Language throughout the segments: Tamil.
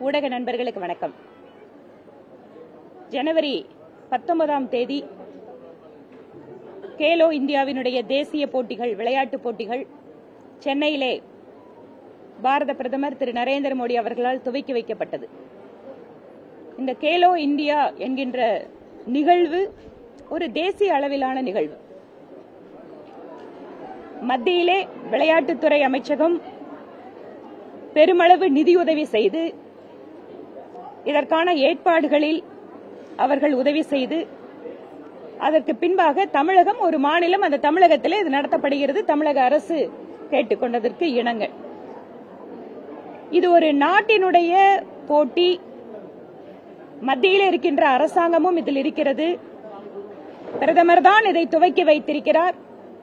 ஊடக நண்பர்களுக்கு வணக்கம் ஜனவரி பத்தொன்பதாம் தேதி கேலோ இந்தியாவினுடைய தேசிய போட்டிகள் விளையாட்டுப் போட்டிகள் சென்னையிலே பாரத பிரதமர் திரு நரேந்திர மோடி அவர்களால் துவக்கி வைக்கப்பட்டது இந்த கேலோ இந்தியா என்கின்ற நிகழ்வு ஒரு தேசிய அளவிலான நிகழ்வு மத்தியிலே விளையாட்டுத்துறை அமைச்சகம் பெருமளவு நிதியுதவி செய்து இதற்கான ஏற்பாடுகளில் அவர்கள் உதவி செய்து அதற்கு பின்பாக தமிழகம் ஒரு மாநிலம் அந்த தமிழகத்திலே இது நடத்தப்படுகிறது தமிழக அரசு கேட்டுக்கொண்டதற்கு இணங்க இது ஒரு நாட்டினுடைய போட்டி மத்தியில் இருக்கின்ற அரசாங்கமும் இதில் இருக்கிறது பிரதமர் தான் இதை துவக்கி வைத்திருக்கிறார்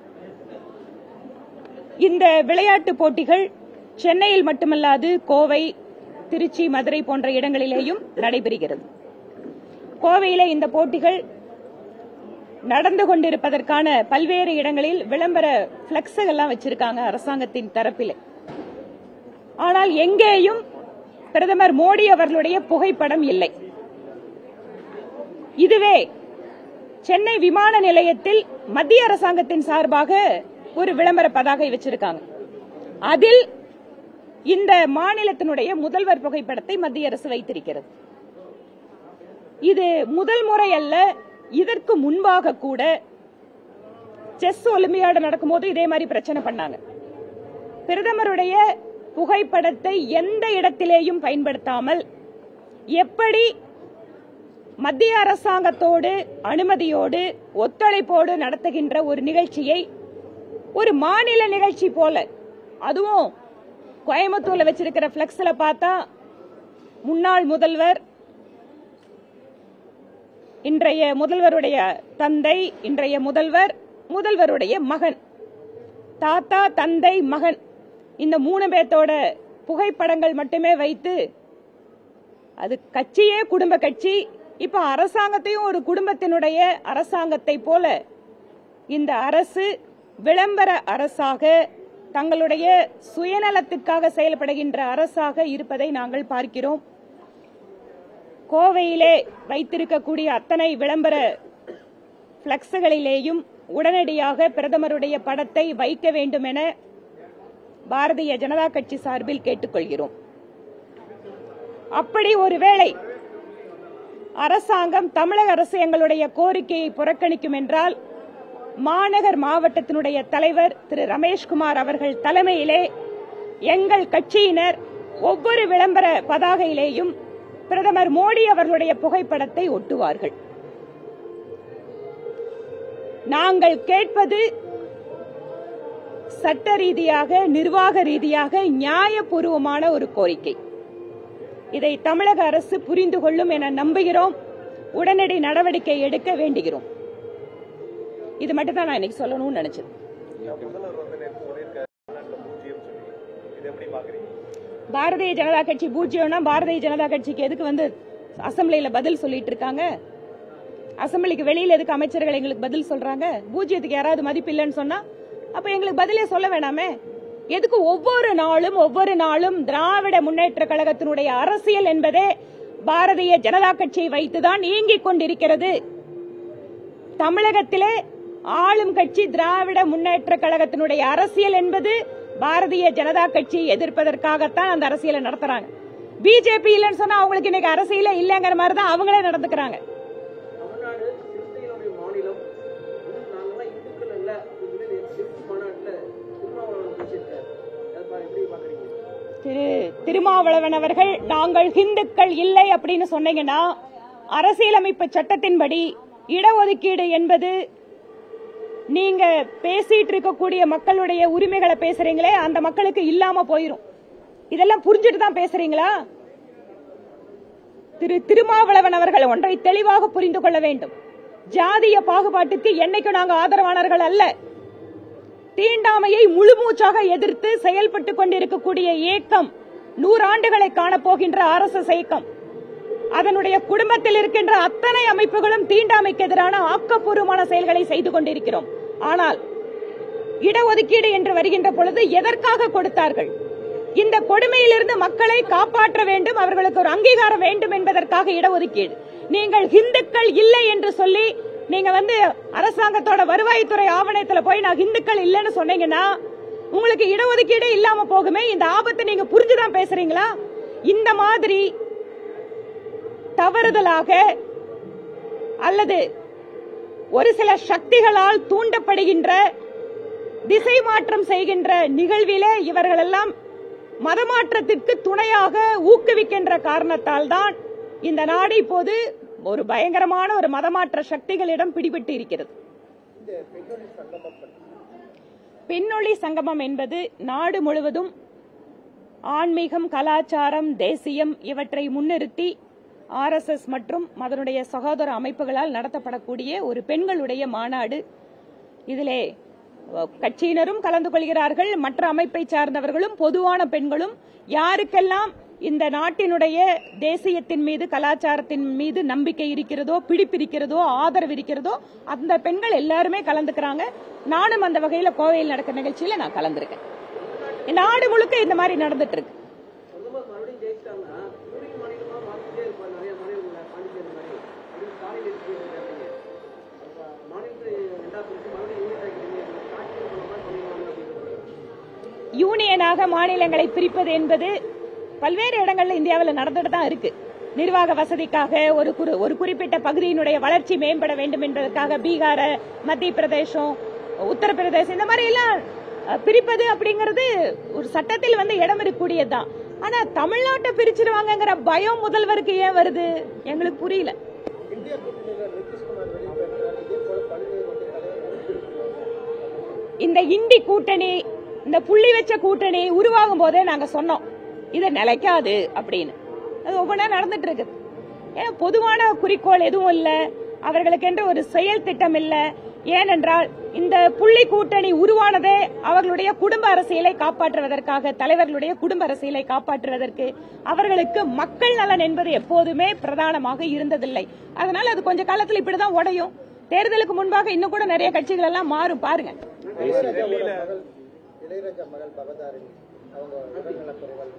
இந்த விளையாட்டு போட்டிகள் சென்னையில் மட்டுமல்லாது கோவை திருச்சி மதுரை போன்ற இடங்களிலேயும் நடைபெறுகிறது கோவையிலே இந்த போட்டிகள் நடந்து கொண்டிருப்பதற்கான பல்வேறு இடங்களில் விளம்பர பிளக்ஸுகள்லாம் வச்சிருக்காங்க அரசாங்கத்தின் தரப்பிலே ஆனால் எங்கேயும் பிரதமர் மோடி அவர்களுடைய புகைப்படம் இல்லை இதுவே சென்னை விமான நிலையத்தில் மத்திய அரசாங்கத்தின் சார்பாக ஒரு விளம்பர பதாகை வச்சிருக்காங்க அதில் இந்த மாநிலத்தினுடைய முதல்வர் புகைப்படத்தை மத்திய அரசு வைத்திருக்கிறது இது முதல் முறை அல்ல இதற்கு முன்பாக கூட செஸ் ஒலிம்பியாடு நடக்கும்போது இதே மாதிரி பிரச்சனை பண்ணாங்க பிரதமருடைய புகைப்படத்தை எந்த இடத்திலேயும் பயன்படுத்தாமல் எப்படி மத்திய அரசாங்கத்தோடு அனுமதியோடு ஒத்துழைப்போடு நடத்துகின்ற ஒரு நிகழ்ச்சியை ஒரு மாநில நிகழ்ச்சி போல அதுவும் கோயம்புத்தூர்ல வச்சிருக்கிற பிளக்ஸ்ல பார்த்தா முன்னாள் முதல்வர் இன்றைய முதல்வருடைய தந்தை இன்றைய முதல்வர் முதல்வருடைய மகன் தாத்தா தந்தை மகன் இந்த மூணு பேர்த்தோட புகைப்படங்கள் மட்டுமே வைத்து அது கட்சியே குடும்ப கட்சி இப்ப அரசாங்கத்தையும் ஒரு குடும்பத்தினுடைய அரசாங்கத்தை போல இந்த அரசு விளம்பர அரசாக தங்களுடைய சுயநலத்திற்காக செயல்படுகின்ற அரசாக இருப்பதை நாங்கள் பார்க்கிறோம் கோவையிலே வைத்திருக்கக்கூடிய அத்தனை விளம்பர பிளக்ஸுகளிலேயும் உடனடியாக பிரதமருடைய படத்தை வைக்க வேண்டும் என பாரதிய ஜனதா கட்சி சார்பில் கேட்டுக்கொள்கிறோம் அப்படி ஒருவேளை அரசாங்கம் தமிழக அரசு எங்களுடைய கோரிக்கையை புறக்கணிக்கும் என்றால் மாநகர் மாவட்டத்தினுடைய தலைவர் திரு ரமேஷ்குமார் அவர்கள் தலைமையிலே எங்கள் கட்சியினர் ஒவ்வொரு விளம்பர பதாகையிலேயும் பிரதமர் மோடி அவர்களுடைய புகைப்படத்தை ஒட்டுவார்கள் நாங்கள் கேட்பது சட்ட ரீதியாக நிர்வாக ரீதியாக நியாயபூர்வமான ஒரு கோரிக்கை இதை தமிழக அரசு புரிந்து கொள்ளும் என நம்புகிறோம் உடனடி நடவடிக்கை எடுக்க வேண்டுகிறோம் இது மட்டும் தான் நான் இன்னைக்கு சொல்லணும்னு நினைச்சது முதல்வர் வந்து நேற்று சொல்லியிருக்காரு தமிழ்நாட்டுல பூஜ்ஜியம் சொல்லி இது எப்படி பாக்குறீங்க பாரதிய ஜனதா கட்சி பூஜ்யம்னா பாரதிய ஜனதா கட்சிக்கு எதுக்கு வந்து அசம்பிளியில பதில் சொல்லிட்டு இருக்காங்க அசம்பிளிக்கு வெளியில எதுக்கு அமைச்சர்கள் எங்களுக்கு பதில் சொல்றாங்க பூஜ்யத்துக்கு யாராவது மதிப்பு இல்லைன்னு சொன்னா அப்ப எங்களுக்கு பதிலே சொல்ல வேணாமே எதுக்கு ஒவ்வொரு நாளும் ஒவ்வொரு நாளும் திராவிட முன்னேற்ற கழகத்தினுடைய அரசியல் என்பதே பாரதிய ஜனதா கட்சியை வைத்துதான் இயங்கிக் கொண்டிருக்கிறது தமிழகத்திலே ஆளும் கட்சி திராவிட முன்னேற்ற கழகத்தினுடைய அரசியல் என்பது பாரதிய ஜனதா கட்சியை எதிர்ப்பதற்காகத்தான் அந்த அரசியலை நடத்துறாங்க பிஜேபி இல்லைன்னு சொன்னா அவங்களுக்கு இன்னைக்கு அரசியல இல்லைங்கிற மாதிரி தான் அவங்களே நடந்துக்கிறாங்க தமிழ்நாடு சிறுத்தைகளுடைய மாநிலம் இன்னும் நாங்கெல்லாம் இந்துக்கள் அல்ல அப்படின்னு சொல்லி திருச்சி மாநாட்டில் திருமாவளவன் பேசியிருக்காரு அதை எப்படி பாக்குறீங்க திரு திருமாவளவன் அவர்கள் நாங்கள் இந்துக்கள் இல்லை அப்படின்னு சொன்னீங்கன்னா அரசியலமைப்பு சட்டத்தின்படி இடஒதுக்கீடு என்பது நீங்க பேசிட்டு இருக்கக்கூடிய மக்களுடைய உரிமைகளை பேசுறீங்களே அந்த மக்களுக்கு இல்லாம போயிரும் இதெல்லாம் புரிஞ்சுட்டு தான் பேசுறீங்களா திரு திருமாவளவன் அவர்கள் ஒன்றை தெளிவாக புரிந்து கொள்ள வேண்டும் ஜாதிய பாகுபாட்டுக்கு என்னைக்கும் நாங்க ஆதரவானவர்கள் அல்ல தீண்டாமையை முழுமூச்சாக எதிர்த்து செயல்பட்டுக் கொண்டிருக்கக்கூடிய இயக்கம் நூறாண்டுகளை காணப்போகின்ற ஆர்எஸ்எஸ் இயக்கம் அதனுடைய குடும்பத்தில் இருக்கின்ற அத்தனை அமைப்புகளும் தீண்டாமைக்கு எதிரான ஆக்கப்பூர்வமான செயல்களை செய்து கொண்டிருக்கிறோம் ஆனால் இடஒதுக்கீடு என்று வருகின்ற பொழுது எதற்காக கொடுத்தார்கள் இந்த கொடுமையிலிருந்து மக்களை காப்பாற்ற வேண்டும் அவர்களுக்கு ஒரு அங்கீகாரம் வேண்டும் என்பதற்காக இடஒதுக்கீடு நீங்கள் இந்துக்கள் இல்லை என்று சொல்லி நீங்க வந்து அரசாங்கத்தோட வருவாய்த்துறை ஆவணத்துல போய் நான் இந்துக்கள் இல்லைன்னு சொன்னீங்கன்னா உங்களுக்கு இடஒதுக்கீடே இல்லாம போகுமே இந்த ஆபத்தை நீங்க புரிஞ்சுதான் பேசுறீங்களா இந்த மாதிரி தவறுதலாக அல்லது ஒரு சில சக்திகளால் தூண்டப்படுகின்ற திசை மாற்றம் செய்கின்ற நிகழ்விலே இவர்கள் எல்லாம் மதமாற்றத்திற்கு துணையாக ஊக்குவிக்கின்ற காரணத்தால் தான் இந்த நாடு இப்போது ஒரு பயங்கரமான ஒரு மதமாற்ற சக்திகளிடம் பிடிபட்டு இருக்கிறது பெண்ணொளி சங்கமம் என்பது நாடு முழுவதும் ஆன்மீகம் கலாச்சாரம் தேசியம் இவற்றை முன்னிறுத்தி ஆர்எஸ்எஸ் மற்றும் அதனுடைய சகோதர அமைப்புகளால் நடத்தப்படக்கூடிய ஒரு பெண்களுடைய மாநாடு இதிலே அஹ், கட்சியினரும் கலந்து கொள்கிறார்கள் மற்ற அமைப்பை சார்ந்தவர்களும் பொதுவான பெண்களும் யாருக்கெல்லாம் இந்த நாட்டினுடைய தேசியத்தின் மீது கலாச்சாரத்தின் மீது நம்பிக்கை இருக்கிறதோ பிடிப்பிருக்கிறதோ ஆதரவு இருக்கிறதோ அந்த பெண்கள் எல்லாருமே கலந்துக்கிறாங்க நானும் அந்த வகையில கோவையில் நடக்கிற நிகழ்ச்சியில நான் கலந்திருக்கேன் நாடு முழுக்க இந்த மாதிரி நடந்துட்டு இருக்கு பிரதமர் மறுபடியும் ஜெயிச்சிட்டாங்கன்னா யூனியன் மாநிலமா மாத்திட்டே இருப்பார் நிறைய மாநிலங்கள பாண்டிச்சேரி மாதிரி அப்படின்னு ஸ்டாலின் எடுத்து கேட்டீங்க அப்ப மாநிலத்தை ரெண்டா பிரிச்சு மறுபடியும் யூனிட் ஆக்கிட்டீங்க காட்சி பண்ண மாதிரி பண்ணிடுவாங்க அப்படின்னு யூனியனாக மாநிலங்களை பிரிப்பது என்பது பல்வேறு இடங்கள்ல இந்தியாவில் நடந்துட்டு தான் இருக்கு நிர்வாக வசதிக்காக ஒரு குறி- ஒரு குறிப்பிட்ட பகுதியினுடைய வளர்ச்சி மேம்பட வேண்டும் என்பதற்காக பீகார மத்திய பிரதேசம் உத்தரப்பிரதேசம் இந்த மாதிரி எல்லாம் அஹ், பிரிப்பது அப்படிங்கிறது ஒரு சட்டத்தில் வந்து இடம் இருக்கக்கூடியதுதான் ஆனா தமிழ்நாட்டை பிரிச்சிருவாங்கங்கிற பயம் முதல்வருக்கு ஏன் வருது எங்களுக்கு புரியல இந்தியா கூட்டணியில நிதிஷ்குமார் வெளிப்பேற்றார் இதே போல பல்வேறு வகை தலைவர்கள் இந்த இந்தி கூட்டணி இந்த புள்ளி வச்ச கூட்டணி உருவாகும் போதே நாங்க சொன்னோம் இது நிலைக்காது அப்படின்னு அது ஒவ்வொன்றா நடந்துட்டு இருக்கு ஏன் பொதுவான குறிக்கோள் எதுவும் இல்ல அவர்களுக்கென்று ஒரு செயல் திட்டம் இல்ல ஏனென்றால் இந்த புள்ளி கூட்டணி உருவானதே அவர்களுடைய குடும்ப அரசியலை காப்பாற்றுவதற்காக தலைவர்களுடைய குடும்ப அரசியலை காப்பாற்றுவதற்கு அவர்களுக்கு மக்கள் நலன் என்பது எப்போதுமே பிரதானமாக இருந்ததில்லை அதனால அது கொஞ்ச காலத்துல இப்படிதான் உடையும் தேர்தலுக்கு முன்பாக இன்னும் கூட நிறைய கட்சிகள் எல்லாம் மாறும் பாருங்க டெல்லியில மகள் இளையராஜா மகள் பகதாரிணி அவங்க உடல்நலக்குறைவால்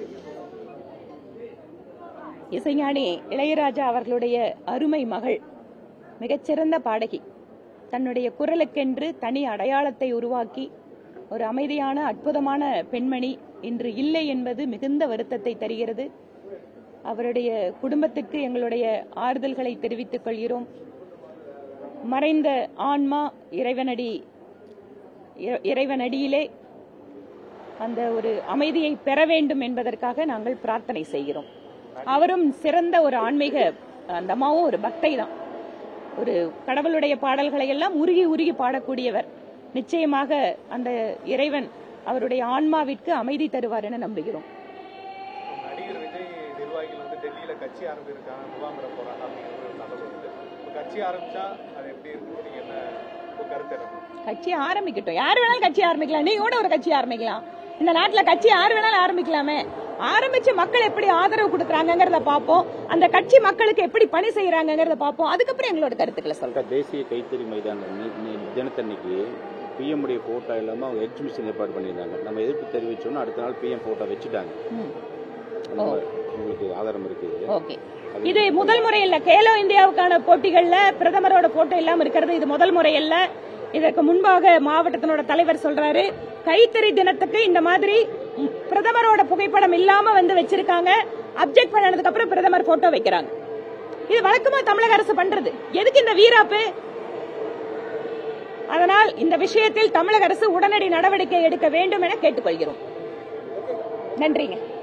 இசைஞானி இளையராஜா அவர்களுடைய அருமை மகள் மிகச்சிறந்த பாடகி தன்னுடைய குரலுக்கென்று தனி அடையாளத்தை உருவாக்கி ஒரு அமைதியான அற்புதமான பெண்மணி இன்று இல்லை என்பது மிகுந்த வருத்தத்தை தருகிறது அவருடைய குடும்பத்துக்கு எங்களுடைய ஆறுதல்களை தெரிவித்துக் கொள்கிறோம் மறைந்த ஆன்மா இறைவனடி இறை- இறைவனடியிலே அந்த ஒரு அமைதியை பெற வேண்டும் என்பதற்காக நாங்கள் பிரார்த்தனை செய்கிறோம் அவரும் சிறந்த ஒரு ஆன்மீக அந்த அம்மாவும் ஒரு பக்தை தான் ஒரு கடவுளுடைய பாடல்களை எல்லாம் உருகி உருகி பாடக்கூடியவர் நிச்சயமாக அந்த இறைவன் அவருடைய ஆன்மாவிற்கு அமைதி தருவார் என நம்புகிறோம் நடிகர் விஜய் நிர்வாகிகள் வந்து டெல்லியில கட்சி ஆரம்பிச்சிருக்காங்க முகாமிட போறாங்க அப்படிங்கிற ஒரு தகவல் வந்து இப்ப கட்சி ஆரம்பிச்சா அது எப்படி இருக்கும் நீங்க என்ன உங்க கருத்து என்ன கட்சி ஆரம்பிக்கட்டும் யார் வேணாலும் கட்சி ஆரம்பிக்கலாம் நீங்க கூட ஒரு கட்சி ஆரம்பிக்கலாம் இந்த நாட்டுல கட்சி யார் வேணாலும் ஆரம்பிக்கலாமே ஆரம்பிச்சு மக்கள் எப்படி ஆதரவு கொடுக்கறாங்கங்கறத பார்ப்போம் அந்த கட்சி மக்களுக்கு எப்படி பணி செய்யறாங்கங்கறத பார்ப்போம் அதுக்கப்புறம் எங்களோட கருத்துக்களை சொல்றோம் அக்கா, தேசிய கைத்தறி மைதானம் நி- நி- தினத்தன்னைக்கு பிஎம் உடைய போட்டோ இல்லாம அவங்க எக்ஸிபிஷன் ஏற்பாடு பண்ணியிருந்தாங்க நம்ம எதிர்ப்பு தெரிவிச்சோம்னா அடுத்த நாள் பிஎம் போட்டோ வச்சுட்டாங்க ம். அந்த மாதிரி உங்களுக்கு ஆதாரம் இருக்குது ஓகே இது முதல் முறை இல்ல கேலோ இந்தியாவுக்கான போட்டிகள்ல பிரதமரோட போட்டோ இல்லாம இருக்கிறது இது முதல் முறை இல்ல இதற்கு முன்பாக மாவட்டத்தினோட தலைவர் சொல்றாரு கைத்தறி தினத்துக்கு இந்த மாதிரி ம், பிரதமரோட புகைப்படம் இல்லாம வந்து வச்சிருக்காங்க அப்செக்ட் பண்ணதுக்கு அப்புறம் பிரதமர் போட்டோ வைக்கிறாங்க இது வழக்கமா தமிழக அரசு பண்றது எதுக்கு இந்த வீராப்பு அதனால் இந்த விஷயத்தில் தமிழக அரசு உடனடி நடவடிக்கை எடுக்க வேண்டும் என கேட்டுக்கொள்கிறோம் நன்றிங்க